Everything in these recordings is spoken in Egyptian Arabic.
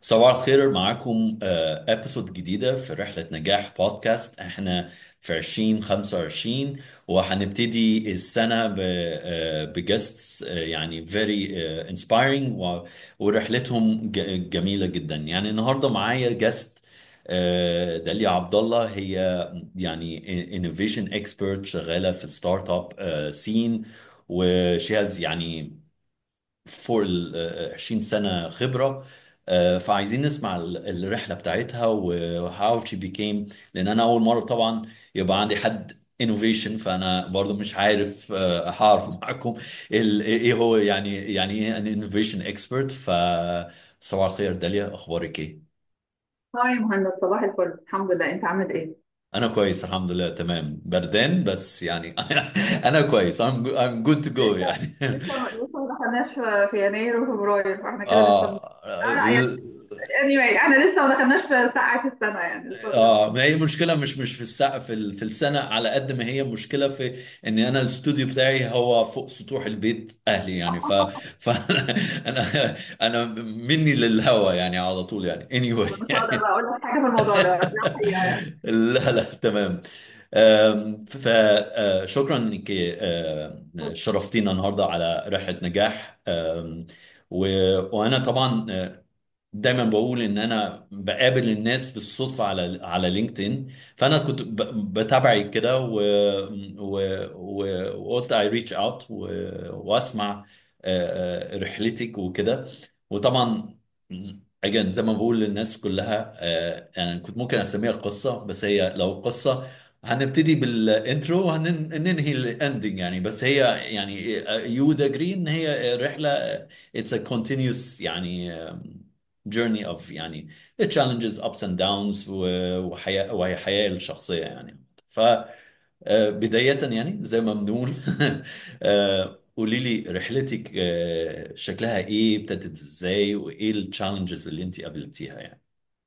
صباح الخير معاكم ابيسود جديدة في رحلة نجاح بودكاست احنا في 2025 وهنبتدي السنة بجستس يعني very uh, inspiring و- ورحلتهم ج- جميلة جدا يعني النهاردة معايا جست داليا عبد الله هي يعني innovation expert شغالة في الستارت اب سين وشي يعني فوق ال 20 سنة خبرة آه، فعايزين نسمع ال- الرحلة بتاعتها و how she became لأن أنا أول مرة طبعا يبقى عندي حد innovation فأنا برضو مش عارف آه، هعرف معاكم ال- إيه هو يعني يعني إيه an innovation expert فصباح الخير داليا أخبارك إيه؟ هاي مهند صباح الفل الحمد لله انت عامل ايه أنا كويس الحمد لله تمام بردان بس يعني أنا كويس I'm I'm good to go لسه يعني لسه ما لسه ما دخلناش في في يناير وفبراير فاحنا كده لسه بن... آه آه لا يعني anyway احنا لسه ما دخلناش في ساعة السنة يعني الفترة دي اه ما هي المشكله مش مش في السقف في ال- في السنه على قد ما هي مشكله في ان انا الاستوديو بتاعي هو فوق سطوح البيت اهلي يعني ف ف انا انا مني للهوا يعني على طول يعني anyway مش هقدر بقى اقول لك حاجة في الموضوع ده دي حقيقة يعني لا لا تمام فشكرا انك آه، شرفتينا النهارده على رحله نجاح آم، و- وانا طبعا آه، دايما بقول ان انا بقابل الناس بالصدفه على على لينكدين فانا كنت ب- بتابعك كده و... و... و... وقلت اي ريتش اوت و... واسمع آه، آه، رحلتك وكده وطبعا اجين زي ما بقول للناس كلها آه، يعني كنت ممكن اسميها قصه بس هي لو قصه هنبتدي بالانترو وهننهي الاندنج يعني بس هي يعني يو would agree ان هي رحله it's a continuous يعني journey of يعني the challenges ups and downs و- وحياة وهي حياة الشخصية يعني ف آه، بداية يعني زي ما بنقول آه، قولي لي رحلتك آه، شكلها ايه ابتدت ازاي وايه التشالنجز اللي انت قابلتيها يعني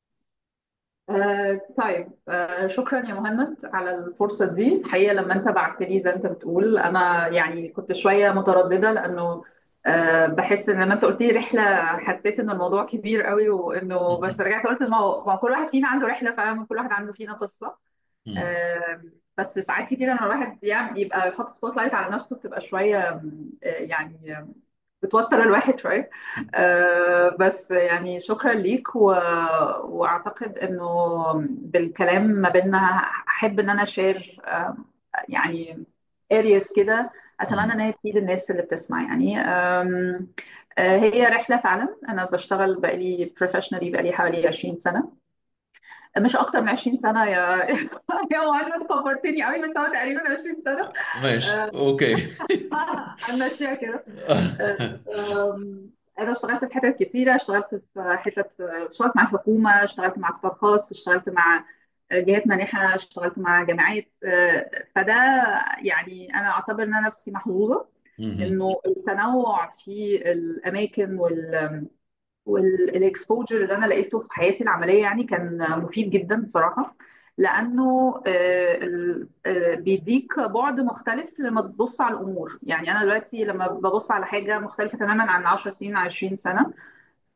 آه طيب آه شكرا يا مهند على الفرصة دي الحقيقة لما انت بعت لي زي انت بتقول انا يعني كنت شوية مترددة لانه آه بحس ان لما انت قلت لي رحلة حسيت ان الموضوع كبير قوي وانه بس رجعت قلت ما هو ما هو كل واحد فينا عنده رحلة فعلا كل واحد عنده فينا قصة مم. آه بس ساعات كتير لما الواحد بيعمل يبقى يحط سبوت لايت على نفسه بتبقى شوية آه يعني بتوتر الواحد شوية آه، بس يعني شكرا ليك و... واعتقد انه بالكلام ما بيننا احب ان انا شير يعني ارياس كده اتمنى مم. ان هي تفيد الناس اللي بتسمع يعني آم، آه، هي رحلة فعلا انا بشتغل بقالي بروفيشنالي بقالي حوالي 20 سنة مش اكتر من 20 سنة يا يا مهند خبرتني قوي بس هو تقريبا 20 سنة ماشي آه، اوكي هنمشيها كده أم، انا اشتغلت في حتت كتيره اشتغلت في حتت اشتغلت مع الحكومه اشتغلت مع قطاع خاص اشتغلت مع جهات مانحه اشتغلت مع جامعات أه، فده يعني انا اعتبر ان انا نفسي محظوظه مم. انه التنوع في الاماكن والاكسبوجر اللي انا لقيته في حياتي العمليه يعني كان مفيد جدا بصراحه لانه آه، ال- آه، بيديك بعد مختلف لما تبص على الامور يعني انا دلوقتي لما ببص على حاجه مختلفه تماما عن 10 سنين 20 سنه ف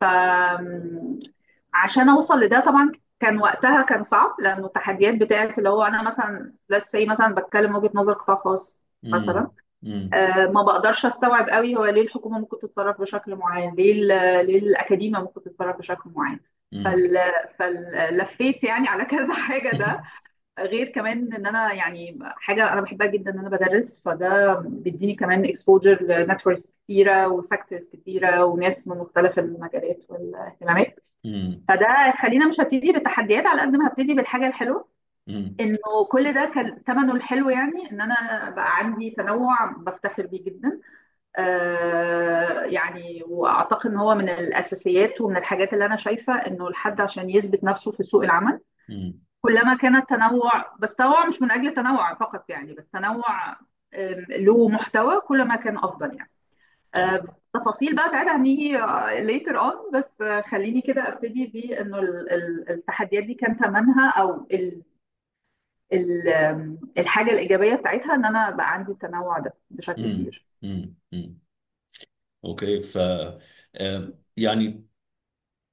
عشان اوصل لده طبعا كان وقتها كان صعب لانه التحديات بتاعت اللي هو انا مثلا let's say مثلا بتكلم وجهه نظر قطاع خاص مثلا مم. مم. آه، ما بقدرش استوعب قوي هو ليه الحكومه ممكن تتصرف بشكل معين ليه ال- ليه الاكاديميه ممكن تتصرف بشكل معين مم. فال فلفيت يعني على كذا حاجه ده غير كمان ان انا يعني حاجه انا بحبها جدا ان انا بدرس فده بيديني كمان اكسبوجر لنتوركس كتيره وسيكتورز كتيره وناس من مختلف المجالات والاهتمامات مم. فده خلينا مش هبتدي بالتحديات على قد ما هبتدي بالحاجه الحلوه مم. انه كل ده كان ثمنه الحلو يعني ان انا بقى عندي تنوع بفتخر بيه جدا آه يعني واعتقد ان هو من الاساسيات ومن الحاجات اللي انا شايفه انه الحد عشان يثبت نفسه في سوق العمل مم. كلما كان التنوع بس تنوع مش من اجل التنوع فقط يعني بس تنوع آم، له محتوى كلما كان افضل يعني طبعا آه، تفاصيل بقى بتاعتها هنيجي later on بس آه، خليني كده ابتدي بانه ال- ال- التحديات دي كان ثمنها او ال ال الحاجه الايجابيه بتاعتها ان انا بقى عندي التنوع ده بشكل مم. كبير مم. مم. اوكي ف آه، يعني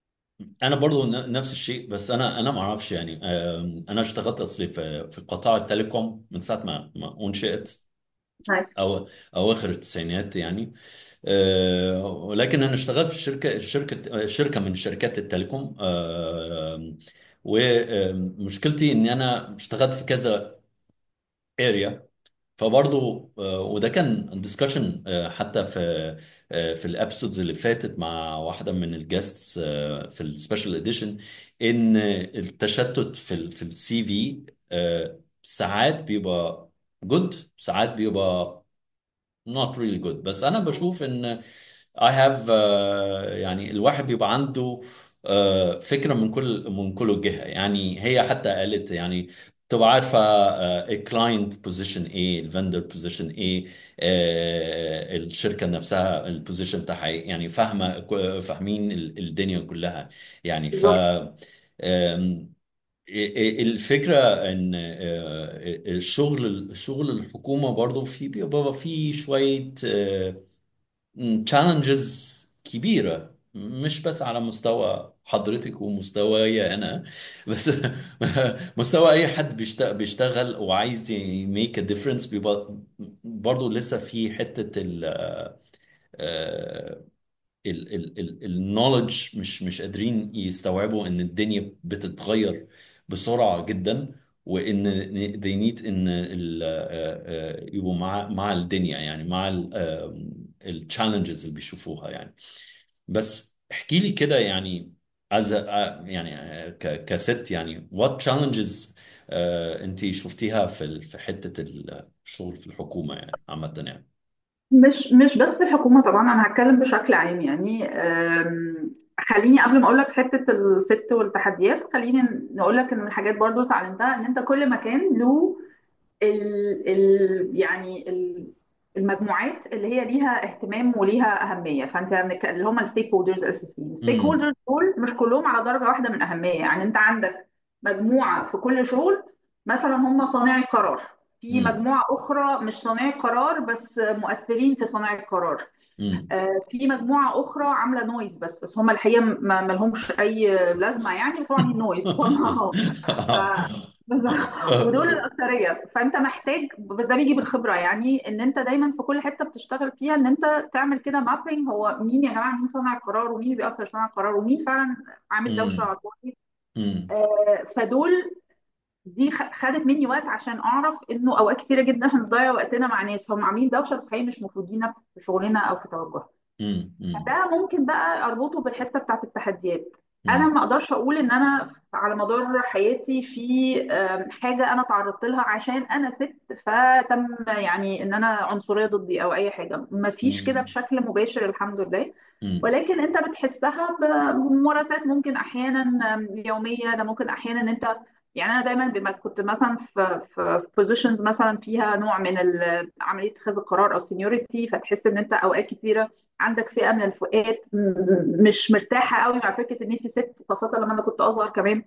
انا برضو ن- نفس الشيء بس انا انا ما اعرفش يعني آم، انا اشتغلت اصلي في في قطاع التليكوم من ساعه ما ما انشئت نايس او اواخر التسعينات يعني آه، ولكن انا اشتغلت في شركه شركه شركه من شركات التليكوم آه، ومشكلتي اني انا اشتغلت في كذا اريا فبرضو آه، وده كان ديسكشن حتى في آه، في الابيسودز اللي فاتت مع واحده من الجاستس في السبيشال اديشن ان التشتت في ال في السي في ساعات بيبقى جود ساعات بيبقى not really good بس انا بشوف ان I have آه، يعني الواحد بيبقى عنده آه، فكرة من كل من كل جهة يعني هي حتى قالت يعني تبقى عارفة الكلاينت بوزيشن ايه الفندر بوزيشن ايه آه، الشركة نفسها البوزيشن بتاعها ايه يعني فاهمة فاهمين ال- الدنيا كلها يعني ف بالظبط آم، الفكرة ان آه، الشغل الشغل الحكومة برضو في بيبقى فيه شوية تشالنجز كبيرة مش بس على مستوى حضرتك ومستواي أنا بس مستوى أي حد بيشت- بيشتغل وعايز يميك ا ديفرنس بيبقى برضه لسه في حتة ال النولج مش مش قادرين يستوعبوا ان الدنيا بتتغير بسرعة جدا وان they need ان ال- آه، آه، يبقوا مع مع الدنيا يعني مع التشالنجز اللي بيشوفوها يعني بس احكي لي كده يعني as a, آه، يعني آه، ك- كست يعني what challenges آه، انت شفتيها في ال- في حتة الشغل في الحكومة يعني عامة يعني مش مش بس الحكومة طبعا أنا هتكلم بشكل عام يعني أم، خليني قبل ما أقول لك حتة الست والتحديات خليني نقول لك إن من الحاجات برضو اتعلمتها إن أنت كل مكان له ال ال يعني ال المجموعات اللي هي ليها اهتمام وليها اهميه فانت عندك اللي هم الستيك هولدرز الاساسيين الستيك امم هولدرز دول مش كلهم على درجه واحده من اهميه يعني انت عندك مجموعه في كل شغل مثلا هم صانعي قرار في امم مجموعه اخرى مش صانعي قرار بس مؤثرين في صناعه القرار امم آه، في مجموعه اخرى عامله نويز بس بس هم الحقيقه ما ما لهمش اي لازمه يعني بس هو عاملين نويز ف بس ودول الاكتريه فانت محتاج بس ده بيجي بالخبره يعني ان انت دايما في كل حته بتشتغل فيها ان انت تعمل كده مابينج هو مين يا جماعه مين صانع القرار ومين اللي بيأثر صانع القرار ومين فعلا عامل دوشه على امم الفاضي امم آه، فدول دي خ- خدت مني وقت عشان اعرف انه اوقات كتيره جدا هنضيع وقتنا مع ناس هم عاملين دوشه بس هي مش مفيدين في شغلنا او في توجهنا امم امم ده ممكن بقى اربطه بالحته بتاعت التحديات انا امم ما اقدرش اقول ان انا على مدار حياتي في آم، حاجه انا تعرضت لها عشان انا ست فتم يعني ان انا عنصريه ضدي او اي حاجه ما فيش كده امم بشكل مباشر الحمد لله امم ولكن انت بتحسها بممارسات ممكن احيانا آم، يوميه ده ممكن احيانا ان انت يعني انا دايما بما كنت مثلا في في بوزيشنز مثلا فيها نوع من ال- عمليه اتخاذ القرار او سينيورتي فتحس ان انت اوقات كتيره عندك فئه من الفئات م- مش مرتاحه قوي مع فكره ان انت ست خاصه لما انا كنت اصغر كمان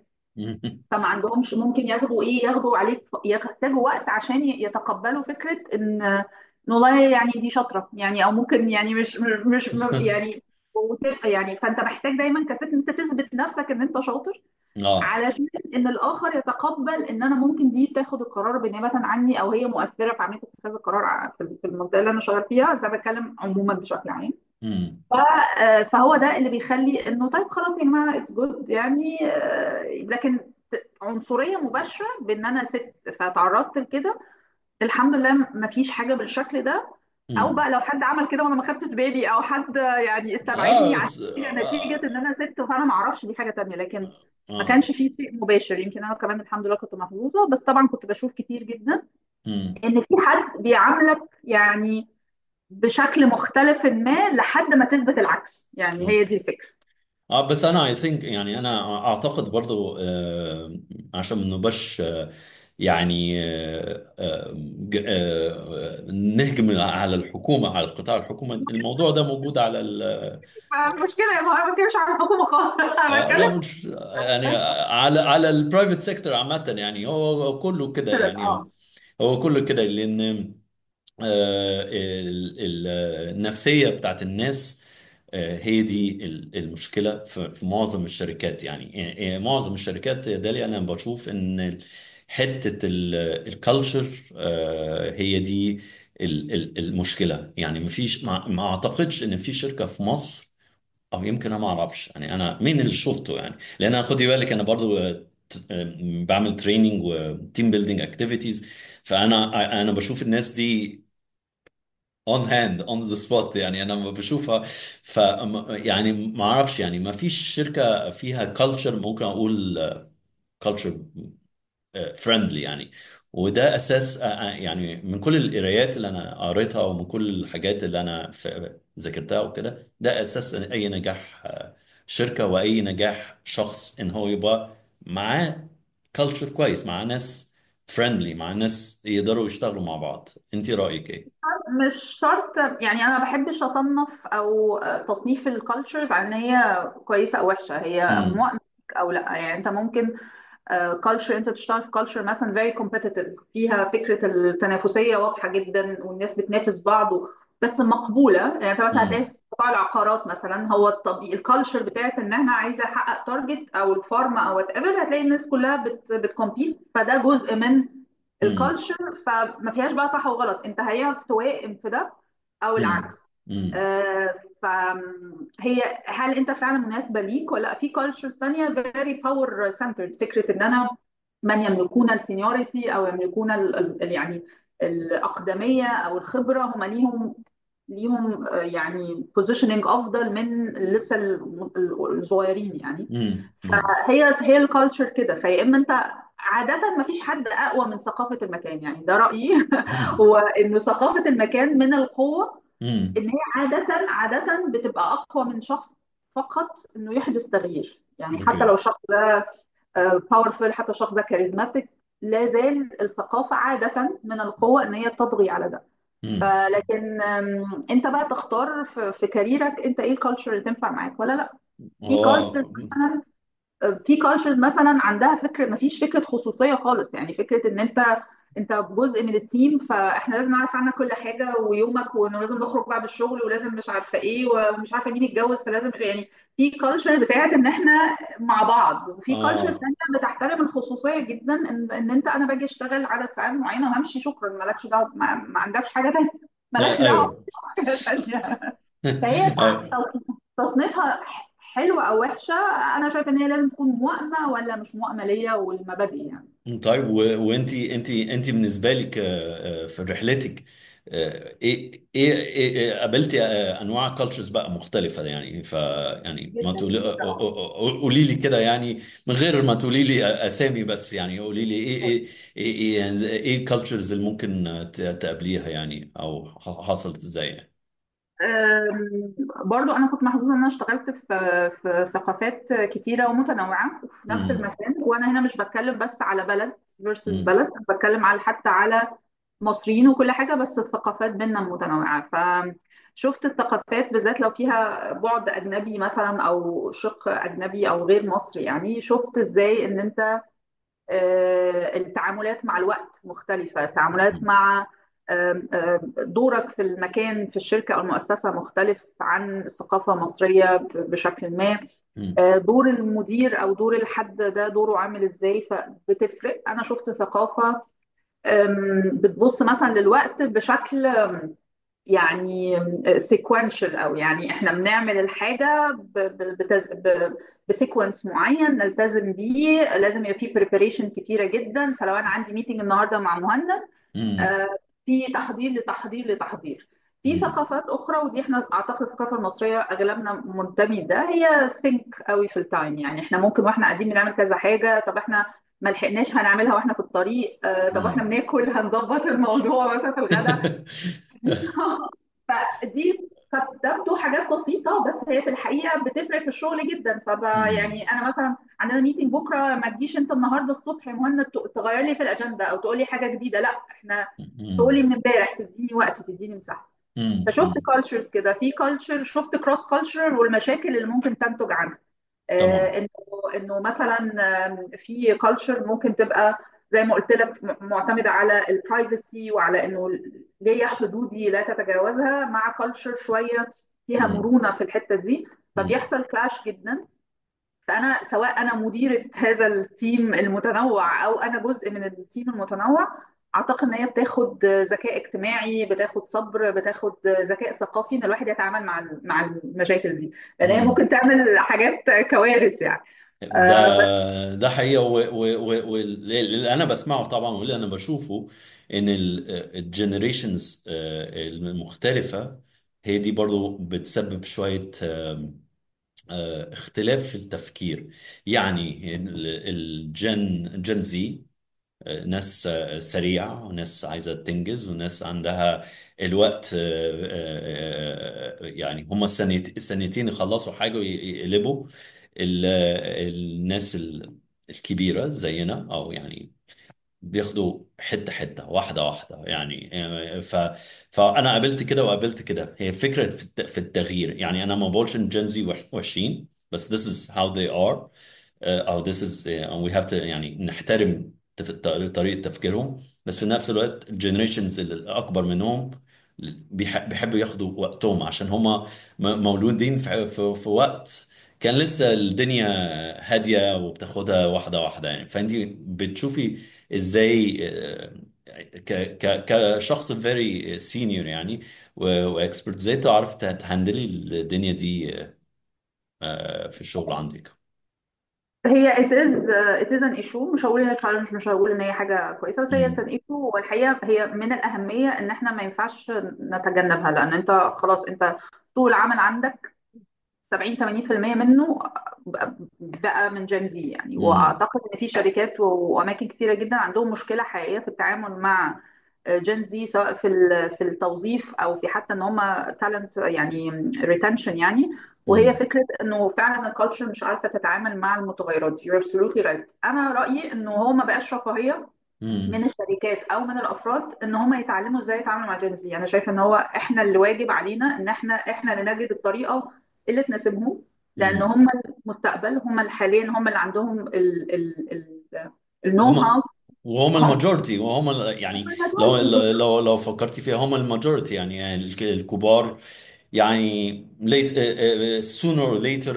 فما عندهمش ممكن ياخدوا ايه ياخدوا عليك يحتاجوا وقت عشان ي- يتقبلوا فكره ان إن والله يعني دي شاطره يعني او ممكن يعني مش مش مش- يعني وتبقى يعني فانت محتاج دايما كست ان انت تثبت نفسك ان انت شاطر اه علشان ان الاخر يتقبل ان انا ممكن دي تاخد القرار بالنيابه عني او هي مؤثره في عمليه اتخاذ القرار ع- في في المنطقه اللي انا شغال فيها ده بتكلم عموما بشكل عام امم آه، فهو ده اللي بيخلي انه طيب خلاص يا جماعه اتس جود يعني آه، لكن ت- عنصريه مباشره بان انا ست فتعرضت لكده الحمد لله ما فيش حاجه بالشكل ده او امم بقى لو حد عمل كده وانا ما خدتش بالي او حد يعني استبعدني اه عن بس نتيجه اه ان انا ست فانا ما اعرفش دي حاجه تانية لكن ما اه كانش في شيء مباشر يمكن انا كمان الحمد لله كنت محظوظه بس طبعا كنت بشوف كتير جدا امم ان في حد بيعاملك يعني بشكل مختلف ما لحد ما تثبت العكس يعني هي اوكي دي الفكره اه بس انا اي ثينك يعني انا اعتقد برضو آه عشان ما نبقاش آه يعني آه آه ج- آه نهجم على الحكومه على القطاع الحكومي الموضوع ده موجود على ال مش كده يا مهار ما بتكلمش عن الحكومه خالص انا آه لا بتكلم مش يعني على على البرايفت سيكتور عامه يعني هو كله كده يعني اه هو كله كده لان آه، ال- ال- النفسية بتاعت الناس آه، هي دي ال- المشكله في في معظم الشركات يعني يعني معظم الشركات يا دالي انا بشوف ان حته الكالتشر هي دي ال- ال- المشكله يعني مفيش ما ما اعتقدش ان في شركه في مصر او يمكن انا ما اعرفش يعني انا مين اللي شفته يعني لان انا خدي بالك انا برضو آه، ت- آه، بعمل تريننج وتيم بيلدينج اكتيفيتيز فانا انا بشوف الناس دي اون هاند اون ذا سبوت يعني انا لما بشوفها ف يعني ما اعرفش يعني ما فيش شركه فيها كلتشر ممكن اقول كلتشر فريندلي يعني وده اساس آه، آه، يعني من كل القرايات اللي انا قريتها ومن كل الحاجات اللي انا ف- ذاكرتها وكده ده اساس اي نجاح آه، شركه واي نجاح شخص ان هو يبقى معاه كلتشر كويس مع ناس فريندلي مع ناس يقدروا يشتغلوا مع بعض انت رايك ايه مش شرط يعني انا ما بحبش اصنف او تصنيف الكالتشرز على ان هي كويسه او وحشه هي امم مؤمنة او لا يعني انت ممكن كالتشر انت تشتغل في كالتشر مثلا very competitive فيها فكره التنافسيه واضحه جدا والناس بتنافس بعض و- بس مقبوله يعني انت مثلا هتلاقي امم في قطاع العقارات مثلا هو الطبيعي الكالتشر بتاعت ان احنا عايزه احقق تارجت او الفارما او وات ايفر هتلاقي الناس كلها بت بتكمبيت فده جزء من امم الكالتشر فما فيهاش بقى صح وغلط انت هي توائم في ده او امم العكس امم آه، فهي هل انت فعلا مناسبه ليك ولا لا؟ في كالتشرز ثانيه very power centered فكره ان انا من يملكون السينيوريتي او يملكون ال ال يعني الاقدميه او الخبره هم ليهم ليهم آه، يعني positioning افضل من لسه ال- ال- الصغيرين يعني امم فهي هي الكالتشر كده فيا اما انت عادة ما فيش حد أقوى من ثقافة المكان يعني ده رأيي هو إنه ثقافة المكان من القوة امم ان هي عاده عاده بتبقى اقوى من شخص فقط انه يحدث تغيير يعني حتى لو اوكي الشخص ده باورفul حتى الشخص ده كاريزماتيك لا زال الثقافه عاده من القوه ان هي تطغي على ده امم فلكن آم، انت بقى تختار في, في كاريرك انت ايه الكالتشر اللي تنفع معاك ولا لا في هو كالتشر مثلا في كالتشرز مثلا عندها فكره ما فيش فكره خصوصيه خالص يعني فكره ان انت انت جزء من التيم فاحنا لازم نعرف عنك كل حاجه ويومك وانه لازم نخرج بعد الشغل ولازم مش عارفه ايه ومش عارفه مين يتجوز فلازم يعني في كالتشر بتاعت ان احنا مع بعض وفي كالتشر اه تانية بتحترم الخصوصيه جدا ان ان انت انا باجي اشتغل عدد ساعات معينه وهمشي شكرا مالكش دعوه ما, ما عندكش حاجه تانية مالكش لا دعوه ايوه بحاجه تانية فهي أيوة. تصنيفها حلوة أو وحشة أنا شايفة إن هي لازم تكون موائمة ولا مش موائمة ليا والمبادئ يعني طيب وانت انت انت بالنسبه لك آه، آه، في رحلتك آه، ايه ايه ايه إيه- قابلتي آه، انواع كالتشرز بقى مختلفه يعني ف يعني ما جدا تقولي قولي لي كده يعني من غير ما تقولي لي اسامي بس يعني قولي لي ايه ايه ايه ايه يعني ايه الكالتشرز اللي ممكن ت- تقابليها يعني او حصلت ازاي يعني أم، برضو أنا كنت محظوظة إن أنا اشتغلت في في ثقافات كتيرة ومتنوعة وفي نفس امم المكان وأنا هنا مش بتكلم بس على بلد versus امم بلد بتكلم على حتى على مصريين وكل حاجة بس الثقافات بينا متنوعة فشفت الثقافات بالذات لو فيها بعد أجنبي مثلا أو شق أجنبي أو غير مصري يعني شفت إزاي إن أنت آه، التعاملات مع الوقت مختلفة التعاملات مع آم، آم، دورك في المكان في الشركة أو المؤسسة مختلف عن الثقافة المصرية ب- بشكل ما امم آه، دور المدير أو دور الحد ده دوره عامل إزاي فبتفرق أنا شفت ثقافة آم، بتبص مثلا للوقت بشكل يعني سيكونشال او يعني احنا بنعمل الحاجه ب- ب- بتز... ب... بسيكونس معين نلتزم بيه لازم يبقى فيه بريباريشن كتيره جدا فلو انا عندي ميتنج النهارده مع مهند امم آه، في تحضير لتحضير لتحضير في امم ثقافات اخرى ودي احنا اعتقد الثقافه المصريه اغلبنا منتمي ده هي ثينك قوي في التايم يعني احنا ممكن واحنا قاعدين بنعمل كذا حاجه طب احنا ما لحقناش هنعملها واحنا في الطريق آه، طب احنا امم بناكل هنظبط الموضوع مثلا في الغداء فدي قد تبدو حاجات بسيطة بس هي في الحقيقة بتفرق في الشغل جدا فب امم يعني أنا مثلا عندنا ميتنج بكرة ما تجيش أنت النهاردة الصبح يا مهند ت- تغير لي في الأجندة أو تقول لي حاجة جديدة لا إحنا تقول لي من امبارح تديني وقت تديني مساحة فشفت امم كالتشرز كده في كالتشر شفت كروس كالتشر والمشاكل اللي ممكن تنتج عنها طبعا آه، انه انه مثلا آم، في كلتشر ممكن تبقى زي ما قلت لك م- معتمده على البرايفسي وعلى انه ليا حدودي لا تتجاوزها مع كلتشر شويه فيها مم. مرونه في الحته دي مم. فبيحصل كلاش جدا فانا سواء انا مديره هذا التيم المتنوع او انا جزء من التيم المتنوع اعتقد ان هي بتاخد ذكاء اجتماعي بتاخد صبر بتاخد ذكاء ثقافي ان الواحد يتعامل مع ال- مع المشاكل دي لان هي مم. ممكن تعمل حاجات كوارث يعني آه بس ده ده حقيقة واللي أنا بسمعه طبعا واللي أنا بشوفه إن الجنريشنز المختلفة هي دي برضو بتسبب شوية آم، آه، اختلاف في التفكير يعني ال- الجن جن زي آه، ناس آه، سريعة وناس عايزة تنجز وناس عندها الوقت آه، آه، آه، يعني هم السنت- السنتين يخلصوا حاجة ويقلبوا ال- الناس ال- الكبيرة زينا أو يعني بياخدوا حته حته واحده واحده يعني يعني ف فانا قابلت كده وقابلت كده هي فكره في الت- في التغيير يعني انا ما بقولش ان جين زي وحشين بس this is how they are آه، او this is uh, we have to يعني نحترم تف- طريقه تفكيرهم بس في نفس الوقت الجنريشنز الاكبر منهم بيح- بيحبوا ياخدوا وقتهم عشان هم مولودين في في في وقت كان لسه الدنيا هاديه وبتاخدها واحده واحده يعني فانت بتشوفي ازاي آه، ك ك كشخص فيري سينيور يعني واكسبرت ازاي تعرف تهندلي الدنيا دي آه، في الشغل عندك هي it is it is an issue مش هقول ان هي challenge مش هقول ان هي حاجه كويسه بس هي it's an امم issue والحقيقه هي من الاهميه ان احنا ما ينفعش نتجنبها لان انت خلاص انت سوق العمل عندك 70 80% منه بقى من جين زي يعني امم واعتقد ان في شركات واماكن كتيره جدا عندهم مشكله حقيقيه في التعامل مع جين زي سواء في ال- في التوظيف او في حتى ان هم تالنت يعني ريتنشن يعني وهي امم فكره انه فعلا الكالتشر مش عارفه تتعامل مع المتغيرات you're absolutely right انا رايي انه هو ما بقاش رفاهيه من امم الشركات او من الافراد ان هم يتعلموا ازاي يتعاملوا مع جين زي انا شايفه ان هو احنا اللي واجب علينا ان احنا احنا اللي نجد الطريقه اللي تناسبهم لان امم هم المستقبل هم اللي حاليا هم اللي عندهم ال ال ال النو هاو هم وهم الماجورتي وهم ال- يعني لو لو لو فكرتي فيها هم الماجورتي يعني, يعني الك- الكبار يعني late uh, uh, sooner or later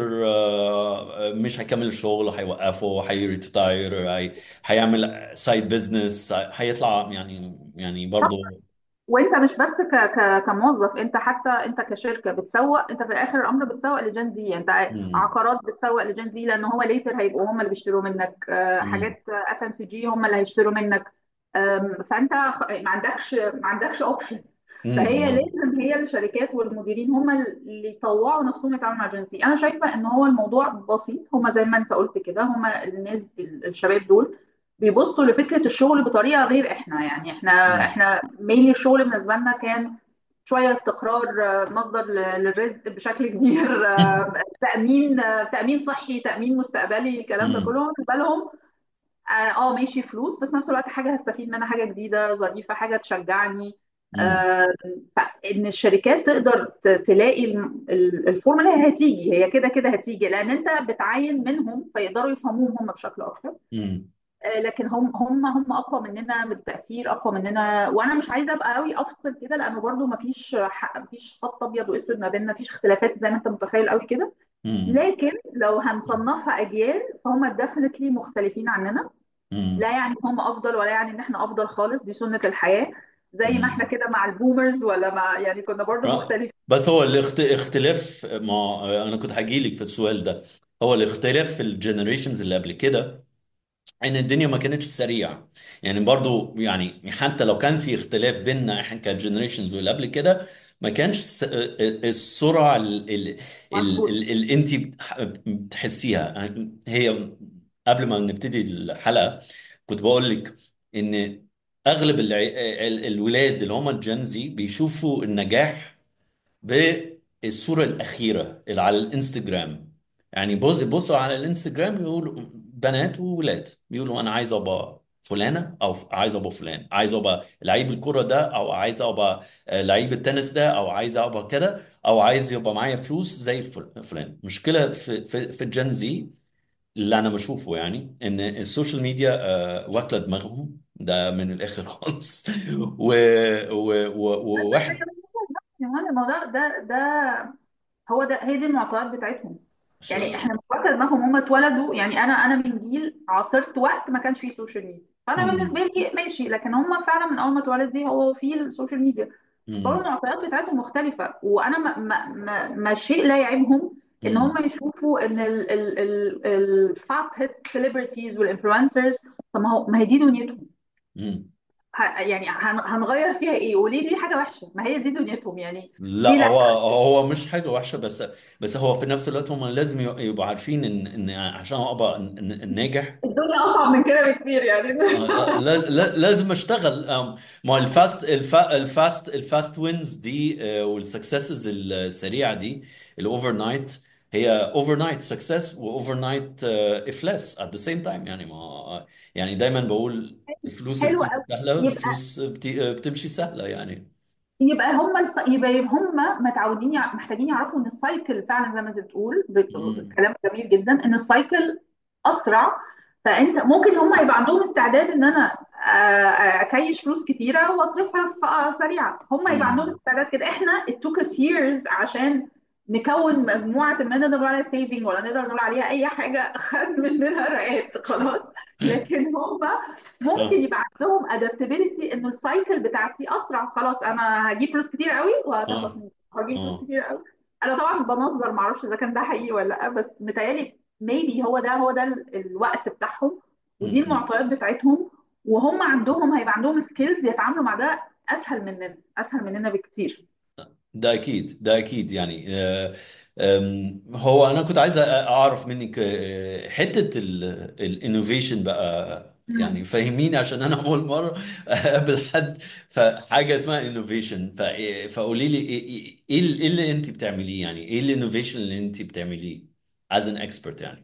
uh, مش هيكمل الشغل هيوقفه هيريتاير هي هيعمل سايد بزنس هيطلع يعني يعني برضه وانت مش بس ك ك كموظف انت حتى انت كشركه بتسوق انت في الاخر الامر بتسوق لجين زي انت مم. عقارات بتسوق لجين زي لان هو ليتر هيبقوا هم اللي بيشتروا منك آه، مم. حاجات اف ام سي جي هم اللي هيشتروا منك آم، فانت خ- ما عندكش ما عندكش اوبشن فهي مم. لازم هي الشركات والمديرين هم اللي يطوعوا نفسهم يتعاملوا مع جين زي انا شايفه ان هو الموضوع بسيط هم زي ما انت قلت كده هم الناس الشباب دول بيبصوا لفكرة الشغل بطريقة غير احنا يعني احنا مم. احنا مينلي الشغل بالنسبة لنا كان شوية استقرار آه، مصدر ل- للرزق بشكل كبير آه، تأمين آه، تأمين صحي تأمين مستقبلي الكلام ده مم. كله بالنسبة لهم اه آه، ماشي فلوس بس نفس الوقت حاجة هستفيد منها حاجة جديدة ظريفة حاجة تشجعني مم. آه، فإن الشركات تقدر ت- تلاقي الم- ال- الفورمولا هي هتيجي هي كده كده هتيجي لأن أنت بتعين منهم فيقدروا يفهموهم هم بشكل أكتر مم. آه، لكن هم هم هم اقوى مننا بالتاثير اقوى مننا وانا مش عايزه ابقى قوي افصل كده لانه برضو ما فيش ما فيش خط ابيض واسود ما بيننا ما فيش اختلافات زي ما انت متخيل قوي كده مم. لكن لو هنصنفها اجيال فهم ديفنتلي مختلفين عننا مم. لا يعني هم افضل ولا يعني ان احنا افضل خالص دي سنه الحياه زي ما احنا مم. كده مع البومرز ولا مع يعني كنا برضو آه. مختلفين بس هو الاخت... اختلاف ما انا كنت هجيلك في السؤال ده هو الاختلاف في الجنريشنز اللي قبل كده ان الدنيا ما كانتش سريعه يعني برضو يعني حتى لو كان في اختلاف بيننا احنا كجنريشنز واللي قبل كده ما كانش س- السرعه اللي مظبوط انت بتحسيها هي قبل ما نبتدي الحلقه كنت بقول لك ان اغلب الع- ال- الولاد اللي هم الجنزي بيشوفوا النجاح بالصورة الأخيرة اللي على الانستجرام يعني بص بصوا على الانستجرام يقولوا بنات وولاد بيقولوا أنا عايز أبقى فلانة أو عايز أبقى فلان عايز أبقى لعيب الكرة ده أو عايز أبقى آه، لعيب التنس ده أو عايز أبقى كده أو عايز يبقى معايا فلوس زي الفل- فلان مشكلة في في في الجن زي اللي أنا بشوفه يعني إن السوشيال ميديا آه، واكلة دماغهم ده من الآخر خالص و... و... و... بس هي وواحد مش كمان الموضوع ده ده هو ده هي دي المعطيات بتاعتهم يعني شو احنا مش فاكر انهم هم اتولدوا يعني انا انا من جيل عاصرت وقت ما كانش فيه سوشيال ميديا فانا بالنسبه امم لي ماشي لكن هم فعلا من اول ما اتولد دي هو في السوشيال ميديا فهو امم المعطيات بتاعتهم مختلفه وانا ما ما ما, ما شيء لا يعيبهم ان هم يشوفوا ان الفاست هيت سيلبرتيز والانفلونسرز طب ما هو ما هي دي دنيتهم امم ه- يعني هن- هنغير فيها ايه وليه دي حاجه وحشه ما هي دي دنيتهم يعني لا ليه لا هو هو مش حاجة وحشة بس بس هو في نفس الوقت هم لازم يبقوا عارفين ان ان عشان ابقى ن- ن- ناجح الدنيا اصعب من كده بكتير يعني آه، لا- لا- لازم اشتغل آم، ما الفاست الفا الفاست الفاست وينز دي آه، والسكسسز السريعه دي الاوفر نايت هي اوفر نايت سكسس واوفر نايت افلاس ات ذا سيم تايم يعني ما يعني دايما بقول الفلوس حلو بتيجي قوي سهله يبقى الفلوس بتي- بتمشي سهله يعني يبقى هم الص... يبقى هم متعودين يع... محتاجين يعرفوا ان السايكل فعلا زي ما انت بتقول ب- امم كلام جميل جدا ان السايكل اسرع فانت ممكن هم يبقى عندهم استعداد ان انا آه، آه، اكيش فلوس كتيره واصرفها في آه، سريعه هم يبقى عندهم امم استعداد كده احنا it took us years عشان نكون مجموعه ما نقدر نقول عليها سيفنج ولا نقدر نقول عليها اي حاجه خد مننا رقات خلاص لكن هم ممكن اه يبقى عندهم adaptability انه السايكل بتاعتي اسرع خلاص انا هجيب فلوس كتير قوي وهتخلص اه مني هجيب فلوس اه كتير قوي انا طبعا بنظر معرفش اذا كان ده حقيقي ولا لا بس متهيألي maybe هو ده هو ده ال- الوقت بتاعهم ودي امم المعطيات بتاعتهم وهم عندهم هيبقى عندهم سكيلز يتعاملوا مع ده اسهل مننا اسهل مننا بكتير ده اكيد ده اكيد يعني آه، آم، هو انا كنت عايز اعرف منك آه، حته الانوفيشن بقى يعني مم. فهميني عشان انا اول مره اقابل حد فحاجه اسمها انوفيشن فقولي لي ايه إيه- إيه اللي إيه اللي انت بتعمليه يعني ايه الانوفيشن اللي انت بتعمليه as an expert يعني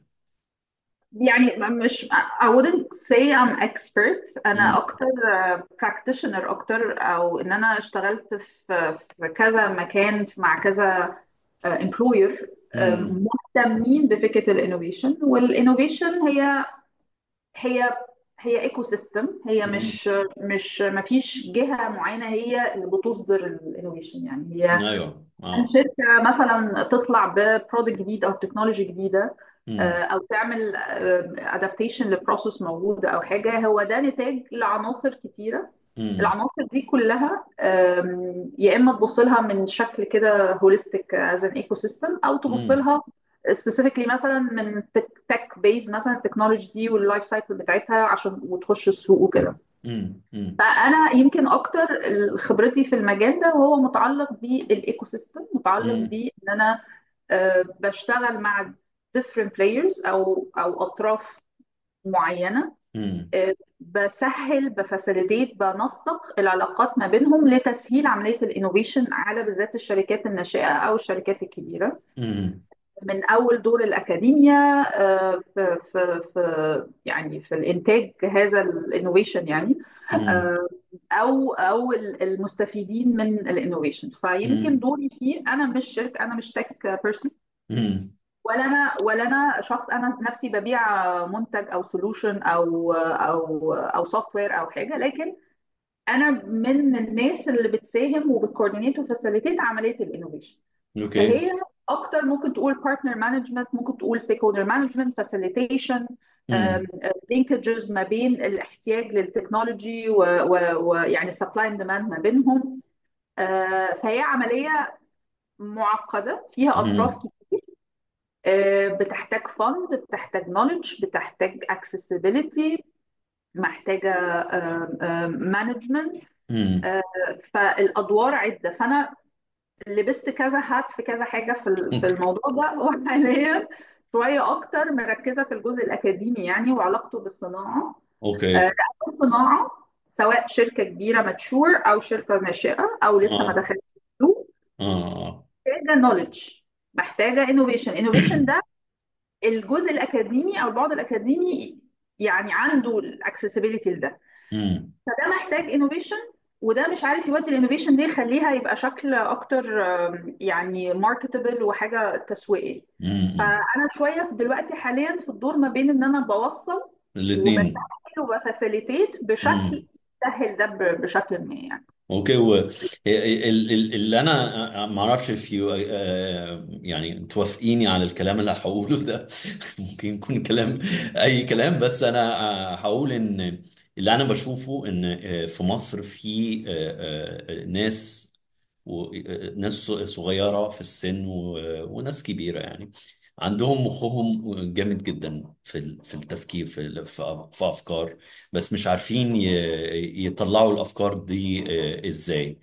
يعني مش I wouldn't say I'm expert أنا امم أكتر uh, practitioner أكتر أو إن أنا اشتغلت في في كذا مكان مع كذا uh, employer uh, امم مهتمين بفكرة الانوفيشن والانوفيشن هي هي هي ايكو سيستم هي امم مش مش ما فيش جهة معينة هي اللي بتصدر الانوفيشن يعني هي ايوه عن اه شركة مثلا تطلع ببرودكت جديد أو تكنولوجي جديدة آه، امم أو تعمل ادابتيشن لبروسيس موجود أو حاجة هو ده نتاج لعناصر كتيرة امم العناصر دي كلها آم، يا إما تبص لها من شكل كده هوليستيك از ان ايكو سيستم أو تبص امم لها سبيسيفيكلي مثلا من تك بيز مثلا التكنولوجي دي واللايف سايكل بتاعتها عشان وتخش السوق وكده امم فانا يمكن اكتر خبرتي في المجال ده وهو متعلق بالايكو سيستم متعلق امم بان انا آه، بشتغل مع different players او او اطراف معينه امم آه، بسهل بفاسيليتيت بنسق العلاقات ما بينهم لتسهيل عمليه الانوفيشن على بالذات الشركات الناشئه او الشركات الكبيره امم من اول دور الاكاديميا آه، في في في يعني في الانتاج هذا الانوفيشن يعني امم آه، او او المستفيدين من الانوفيشن فيمكن دوري فيه انا مش شركه انا مش تك بيرسون امم ولا انا ولا انا شخص انا نفسي ببيع منتج او سولوشن او او او سوفت وير او حاجه لكن انا من الناس اللي بتساهم وبتكوردينيت وفاسيليتيت عمليه الانوفيشن اوكي فهي اكتر ممكن تقول بارتنر مانجمنت ممكن تقول ستيك هولدر مانجمنت فاسيليتيشن امم لينكجز ما بين الاحتياج للتكنولوجي ويعني سبلاي اند ديماند ما بينهم آه، فهي عمليه معقده فيها اطراف امم كتير آه، بتحتاج فند بتحتاج نولج بتحتاج accessibility محتاجه مانجمنت امم فالادوار عده فانا لبست كذا هات في كذا حاجه في ال- في الموضوع ده وحاليا شويه اكتر مركزه في الجزء الاكاديمي يعني وعلاقته بالصناعه آه، اوكي لأن الصناعه سواء شركه كبيره ماتشور او شركه ناشئه او لسه ما اه دخلتش السوق اه محتاجه نولج محتاجه انوفيشن انوفيشن ده الجزء الاكاديمي او البعد الاكاديمي يعني عنده الاكسسبيليتي لده امم فده محتاج انوفيشن وده مش عارف يودي الانوفيشن دي يخليها يبقى شكل اكتر آم، يعني ماركتبل وحاجه تسويقيه امم فانا شويه في دلوقتي حاليا في الدور ما بين ان انا بوصل الاثنين وبسهل وبفاسيليتيت بشكل امم بتسهل ده ب- بشكل ما يعني اوكي و ال- ال- اللي انا ما اعرفش في يعني توافقيني على الكلام اللي هقوله ده ممكن يكون كلام اي كلام بس انا آه، هقول ان اللي انا بشوفه ان آه، في مصر في آه، آه، ناس و- آه، ناس صغيرة في السن و- وناس كبيرة يعني عندهم مخهم جامد جدا في ال- في التفكير في ال- في في افكار بس مش عارفين ي- يطلعوا الافكار دي آه، ازاي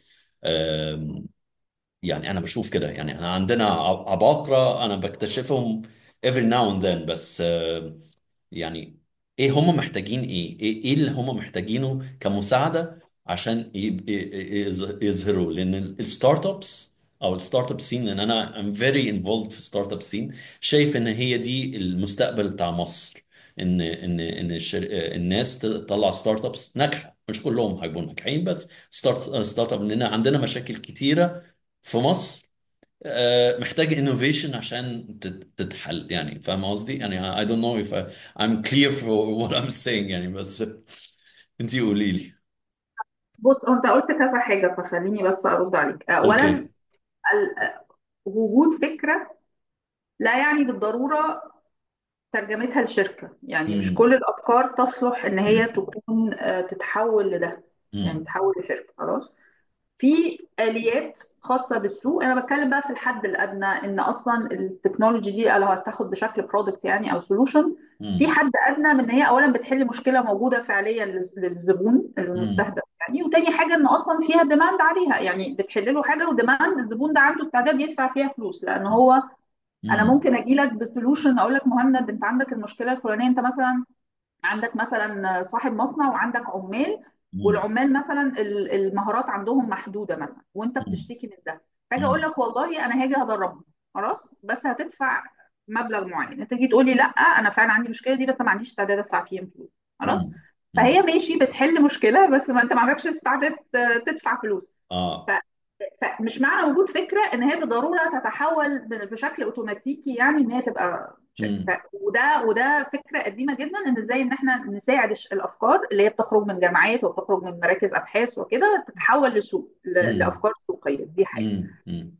آم، يعني انا بشوف كده يعني احنا عندنا ع- عباقرة انا بكتشفهم every now and then بس آه، يعني ايه هم محتاجين ايه ايه إيه اللي هم محتاجينه كمساعدة عشان يب- ي- ي- يظ- يظهروا لان الستارت ابس او الستارت اب سين لان انا I'm very involved في ستارت اب سين شايف ان هي دي المستقبل بتاع مصر ان ان ان الشر... الناس تطلع ستارت ابس ناجحه مش كلهم هيبقوا ناجحين بس ستارت ستارت اب لان عندنا مشاكل كتيره في مصر آه، محتاج انوفيشن عشان تت- تتحل يعني فاهم قصدي يعني I don't know if I, I'm clear for what I'm saying يعني بس انتي قولي لي بص هو انت قلت كذا حاجه فخليني بس ارد عليك اولا اوكي ال- وجود فكره لا يعني بالضروره ترجمتها لشركه يعني مش امم كل الافكار تصلح ان هي تكون آه، تتحول لده يعني امم تتحول لشركه خلاص في آليات خاصة بالسوق أنا بتكلم بقى في الحد الأدنى إن أصلا التكنولوجي دي لو هتاخد بشكل برودكت يعني أو سولوشن في امم حد أدنى من إن هي أولا بتحل مشكلة موجودة فعليا للز- للزبون امم المستهدف يعني وتاني حاجة إن أصلا فيها ديماند عليها يعني بتحل له حاجة وديماند الزبون ده عنده استعداد يدفع فيها فلوس لأن هو أنا امم ممكن أجي لك بسولوشن أقول لك مهند أنت عندك المشكلة الفلانية أنت مثلا عندك مثلا صاحب مصنع وعندك عمال والعمال مثلا ال- المهارات عندهم محدوده مثلا وانت بتشتكي من ده فاجي اقول لك والله انا هاجي هدربهم خلاص بس هتدفع مبلغ معين انت تيجي تقول لي لا انا فعلا عندي المشكله دي بس ما عنديش استعداد ادفع فيهم فلوس خلاص امم فهي ماشي بتحل مشكله بس ما انت ما عندكش استعداد تدفع فلوس اه فمش معنى وجود فكره ان هي بالضروره تتحول ب- بشكل اوتوماتيكي يعني ان هي تبقى شركه امم ف- وده وده فكره قديمه جدا ان ازاي ان احنا نساعد الش- الافكار اللي هي بتخرج من جامعات وبتخرج من مراكز ابحاث وكده تتحول لسوق ل- امم لافكار سوقيه دي حاجه امم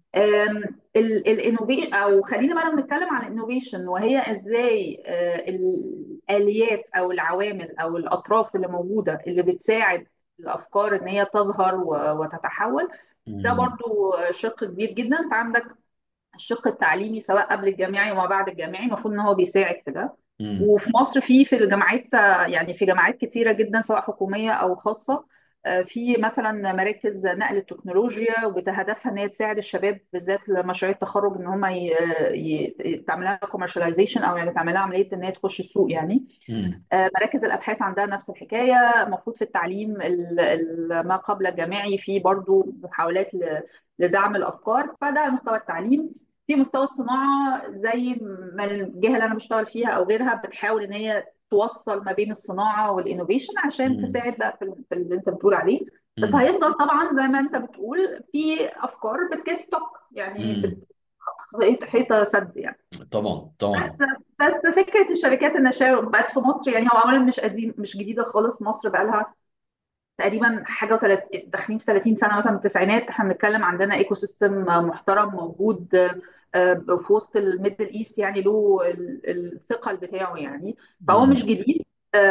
الانوفيشن او خلينا بقى بنتكلم عن الانوفيشن وهي ازاي آه، الاليات او العوامل او الاطراف اللي موجوده اللي بتساعد الافكار ان هي تظهر و- وتتحول ده برضو شق كبير جدا انت عندك الشق التعليمي سواء قبل الجامعي وما بعد الجامعي المفروض ان هو بيساعد في ده امم وفي مصر في في الجامعات يعني في جامعات كتيره جدا سواء حكوميه او خاصه آه، في مثلا مراكز نقل التكنولوجيا وبهدفها ان هي تساعد الشباب بالذات لمشاريع التخرج ان هم ي- ي- تعمل لها كوميرشاليزيشن او يعني تعمل لها عمليه ان هي تخش السوق يعني امم آه، مراكز الابحاث عندها نفس الحكايه المفروض في التعليم ال- ال- ما قبل الجامعي في برضو محاولات ل- لدعم الافكار فده على مستوى التعليم في مستوى الصناعه زي ما الجهه اللي انا بشتغل فيها او غيرها بتحاول ان هي توصل ما بين الصناعه والانوفيشن عشان امم تساعد بقى في في اللي انت بتقول عليه بس امم هيفضل طبعا زي ما انت بتقول في افكار بتجيت ستوك يعني امم بت- حيطه سد يعني طبعا طبعا بس بس فكره الشركات الناشئه بقت في مصر يعني هو اولا مش قديم مش جديده خالص مصر بقى لها تقريبا حاجه و30 داخلين في 30 سنه مثلا من التسعينات احنا بنتكلم عندنا ايكو سيستم محترم موجود آه، في وسط الميدل ايست يعني له ال- الثقل بتاعه يعني فهو مش امم جديد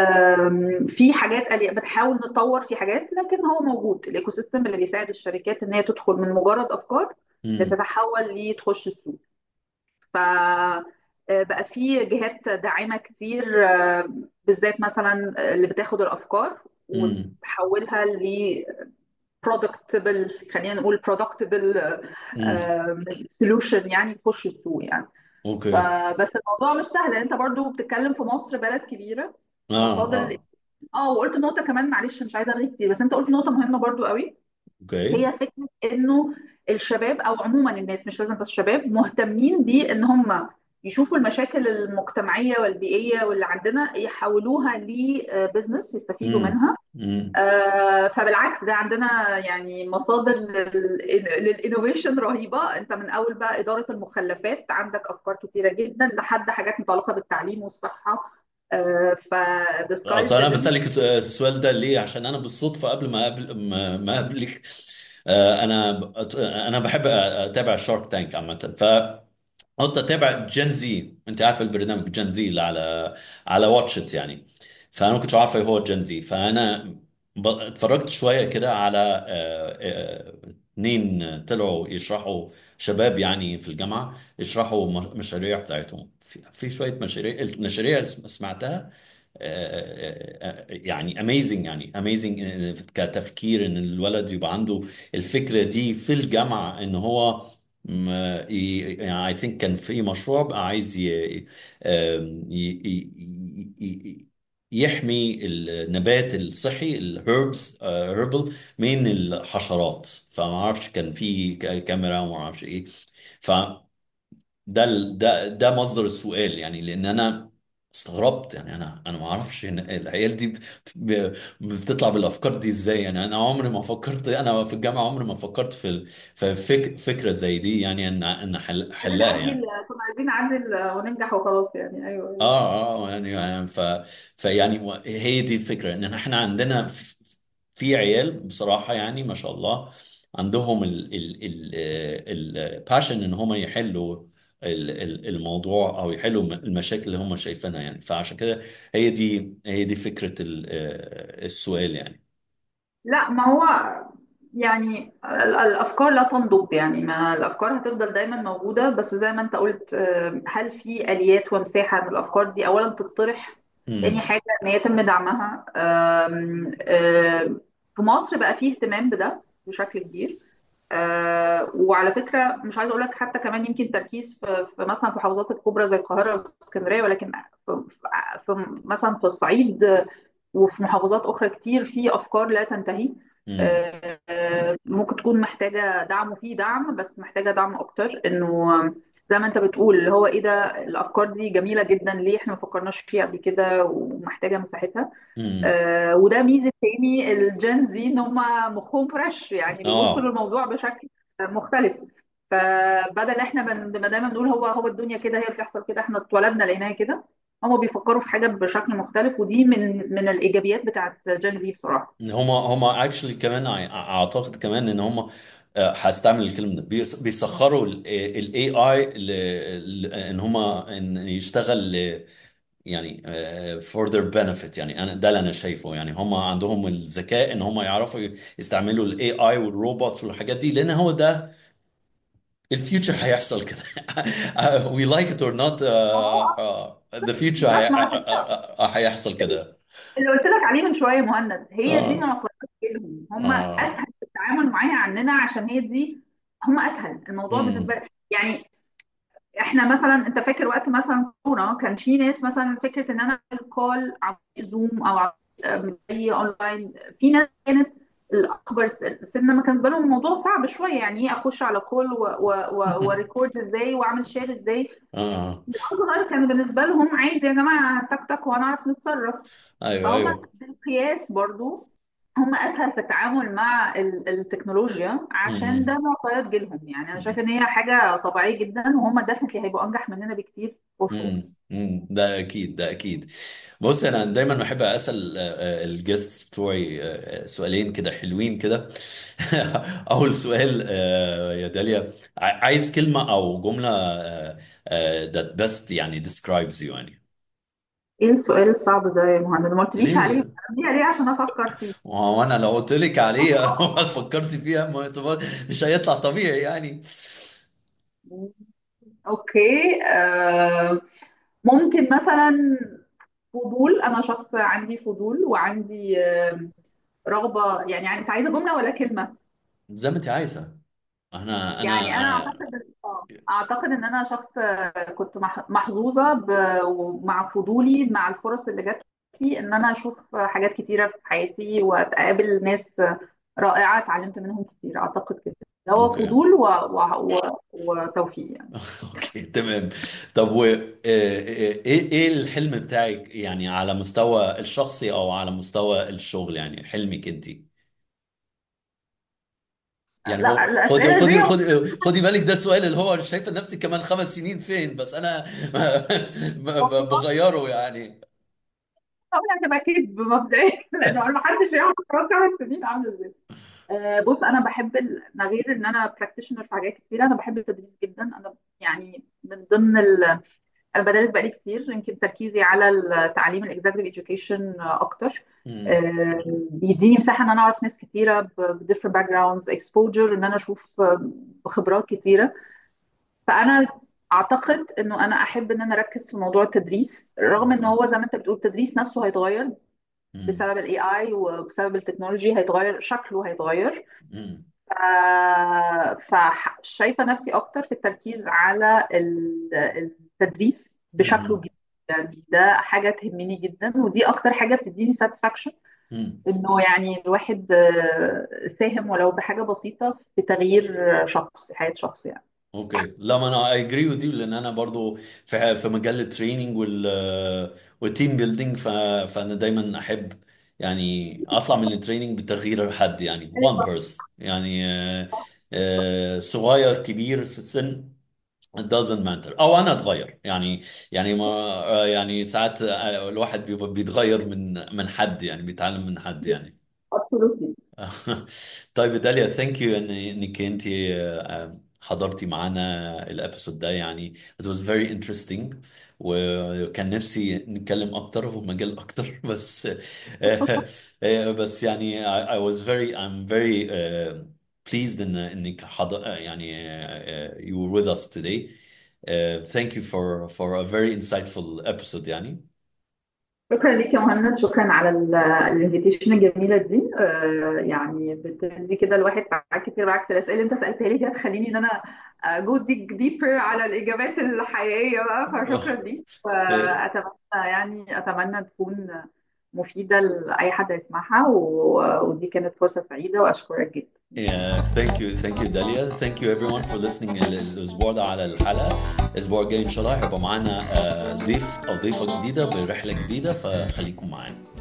آم، في حاجات قليلة بتحاول نطور في حاجات لكن هو موجود الايكو سيستم اللي بيساعد الشركات ان هي تدخل من مجرد افكار امم لتتحول لتخش السوق ف آه، بقى في جهات داعمة كتير آه، بالذات مثلا آه، اللي بتاخد الأفكار امم وتحولها ل productable خلينا نقول productable امم سولوشن يعني تخش السوق يعني اوكي فبس الموضوع مش سهل انت برضو بتتكلم في مصر بلد كبيرة اه مصادر اه اه وقلت نقطة كمان معلش مش عايزة ارغي كتير بس انت قلت نقطة مهمة برضو قوي اوكي هي فكرة انه الشباب او عموما الناس مش لازم بس الشباب مهتمين بان هم يشوفوا المشاكل المجتمعية والبيئية واللي عندنا يحولوها لبزنس يستفيدوا امم منها امم آه، فبالعكس ده عندنا يعني مصادر للانوفيشن رهيبة انت من اول بقى إدارة المخلفات عندك افكار كتيرة جدا لحد حاجات متعلقة بالتعليم والصحة ف the sky is اصل the انا limit بسالك الس- السؤال ده ليه عشان انا بالصدفه قبل ما قبل ما ما اقابلك آه، انا ب- انا بحب اتابع شارك تانك عامه فقلت اتابع جين زي انت عارف البرنامج جين زي اللي على على واتشت يعني فانا ما كنتش عارف ايه هو جين زي فانا ب- اتفرجت شويه كده على آه، آه، اتنين طلعوا يشرحوا شباب يعني في الجامعه يشرحوا م- مشاريع بتاعتهم في في شويه مشاريع المشاريع اللي سمعتها يعني اميزنج يعني اميزنج كتفكير ان الولد يبقى عنده الفكره دي في الجامعه ان هو ما- ي- يعني اي ثينك كان في مشروع بقى عايز ي- آم، ي- ي- ي- يحمي النبات الصحي الهربز هربل من الحشرات فما اعرفش كان في ك- كاميرا وما اعرفش ايه ده ال- ده ده مصدر السؤال يعني لان انا استغربت يعني انا انا ما اعرفش إن العيال دي ب- بتطلع بالافكار دي ازاي يعني انا عمري ما فكرت انا في الجامعه عمري ما فكرت في في فك فكره زي دي يعني ان ان حل كنا حلها نعدي يعني ال- كنا عايزين نعدي ال- وننجح وخلاص يعني ايوه ايوه اه اه يعني يعني ف فيعني و- هي دي الفكره ان احنا عندنا في, في عيال بصراحه يعني ما شاء الله عندهم ال ال ال الباشن ان هم يحلوا ال- ال- الموضوع او يحلوا المشاكل اللي هم شايفينها يعني فعشان كده هي دي هي دي فكره ال- آه، السؤال يعني لا ما هو يعني ال- الافكار لا تنضب يعني ما الافكار هتفضل دايما موجوده بس زي ما انت قلت آه، هل في اليات ومساحه ان الافكار دي اولا تطرح تاني امم حاجه ان يتم دعمها آم، آم، في مصر بقى فيه اهتمام بده بشكل كبير آه وعلى فكره مش عايزه اقول لك حتى كمان يمكن تركيز في, في مثلا في المحافظات الكبرى زي القاهره والاسكندريه ولكن في, في, في مثلا في الصعيد وفي محافظات اخرى كتير في افكار لا تنتهي امم آه آه، ممكن تكون محتاجه دعم وفي دعم بس محتاجه دعم اكتر انه زي ما انت بتقول اللي هو ايه ده الافكار دي جميله جدا ليه احنا ما فكرناش فيها قبل كده ومحتاجه مساحتها امم آه، وده ميزه تاني الجين زي ان هم مخهم فريش يعني بيبصوا اه للموضوع بشكل مختلف فبدل احنا بن- ما دايما بنقول هو هو الدنيا كده هي بتحصل كده احنا اتولدنا لقيناها كده هم بيفكروا في حاجه بشكل مختلف ودي من من الايجابيات بتاعت جين زي بصراحه هما هما اكشلي كمان أع- اعتقد كمان ان هما آه، هستعمل الكلمه ده بيس- بيسخروا الاي اي ان هما ان يشتغل ل- يعني آه، for their benefit يعني انا ده اللي انا شايفه يعني هما عندهم الذكاء ان هما يعرفوا يستعملوا الاي اي والروبوتس والحاجات دي لان هو ده الفيوتشر هيحصل كده we like it or not اه uh, uh, the future بالظبط هي- ما عشان كده آه، هيحصل كده اللي قلت لك عليه من شويه مهند هي دي اه معطيات جيلهم هم اه اسهل في التعامل معاها عننا عشان هي دي هم اسهل الموضوع امم بالنسبه يعني احنا مثلا انت فاكر وقت مثلا كورونا كان في ناس مثلا فكره ان انا اعمل كول عن زوم او عن زي اونلاين في ناس كانت الاكبر سن ما كان بالنسبه لهم الموضوع صعب شويه يعني ايه اخش على كول وريكورد ازاي واعمل شير ازاي اه الاصغر كان بالنسبه لهم عادي يا جماعه تك تك وهنعرف نتصرف ايوه فهم ايوه بالقياس برضو هم اسهل في التعامل مع ال- التكنولوجيا عشان ده امم معطيات جيلهم يعني انا شايفه ان هي حاجه طبيعيه جدا وهم ديفنتلي هيبقوا انجح مننا بكتير فور شور امم امم ده اكيد ده اكيد بص انا دايما بحب اسال الجيستس بتوعي آه، سؤالين كده حلوين كده اول سؤال آه، يا داليا ع- عايز كلمه او جمله آه، آه، that best يعني describes you يعني ايه السؤال الصعب ده يا مهند ما قلتليش عليه ليه بتعمليها ليه عشان افكر فيه هو انا لو قلت لك عليه ما فكرت فيها ما يعتبر- مش هيطلع طبيعي يعني اوكي آه ممكن مثلا فضول انا شخص عندي فضول وعندي آه رغبه يعني انت عايزه جمله ولا كلمه زي ما انت عايزه انا يعني انا انا اعتقد آه، اعتقد ان انا شخص كنت مح- محظوظه ب- ومع فضولي مع الفرص اللي جات لي ان انا اشوف حاجات كتيره في حياتي واتقابل ناس رائعه اتعلمت منهم كتير اعتقد كده هو اوكي فضول و... و... و... وتوفيق يعني اوكي تمام طب و آه، آه، ايه ايه الحلم بتاعك يعني على مستوى الشخصي او على مستوى الشغل يعني حلمك انت يعني هو لا خدي الاسئله خدي دي خدي خدي بالك ده سؤال اللي هو شايفه نفسك كمان خمس سنين فين بس انا ب- ب- بغيره يعني طبعا هتبقى كذب مبدئيا لانه ما حدش يعرف قرار ثمان سنين عامل ازاي آه، بص انا بحب ال- أنا غير ان انا براكتيشنر في حاجات كتير انا بحب التدريس جدا انا يعني من ضمن ال... انا بدرس بقالي كتير يمكن تركيزي على التعليم الاكزecutive education اكتر مم. آه، بيديني مساحه ان انا اعرف ناس كتيره ب different backgrounds exposure ان انا اشوف آه، خبرات كتيره فانا اعتقد انه انا احب ان انا اركز في موضوع التدريس رغم ان اوكي هو زي ما انت بتقول التدريس نفسه هيتغير مم. بسبب الاي اي وبسبب التكنولوجي هيتغير شكله هيتغير مم. آه، فشايفة نفسي أكتر في التركيز على ال- التدريس بشكله مم. الجديد يعني ده حاجة تهمني جدا ودي أكتر حاجة بتديني ساتسفاكشن مم. إنه يعني الواحد آه، ساهم ولو بحاجة بسيطة في تغيير شخص حياة شخص يعني اوكي لا ما انا اي اجري وذ يو لان انا برضو في في مجال التريننج وال والتيم بيلدينج فانا دايما احب يعني اطلع من التريننج بتغيير حد يعني one person يعني آه، آه، صغير كبير في السن it doesn't matter او انا اتغير يعني يعني ما آه، يعني ساعات آه، الواحد بيبقى بيتغير من من حد يعني بيتعلم من حد يعني absolutely طيب داليا ثانك يو ان انك انت حضرتي معانا الابيسود ده يعني it was very interesting وكان نفسي نتكلم اكتر في مجال اكتر بس بس يعني I, I was very I'm very uh, pleased ان انك حضر يعني uh, you were with us today uh, thank you for for a very insightful episode يعني شكرا ليك يا مهند شكرا على الانفيتيشن الجميله دي آه، يعني بتدي كده الواحد ساعات كتير بالعكس الاسئله اللي انت سالتها لي كده تخليني ان انا جو ديك ديبر على الاجابات الحقيقيه بقى فشكرا ليك واتمنى يعني اتمنى تكون مفيده لاي حد يسمعها و- ودي كانت فرصه سعيده واشكرك جدا Yeah, thank you, thank you داليا, thank you everyone for listening ال- الأسبوع ده على الحلقة، الأسبوع الجاي إن شاء الله هيبقى معانا آه، ضيف أو ضيفة جديدة برحلة جديدة فخليكم معانا.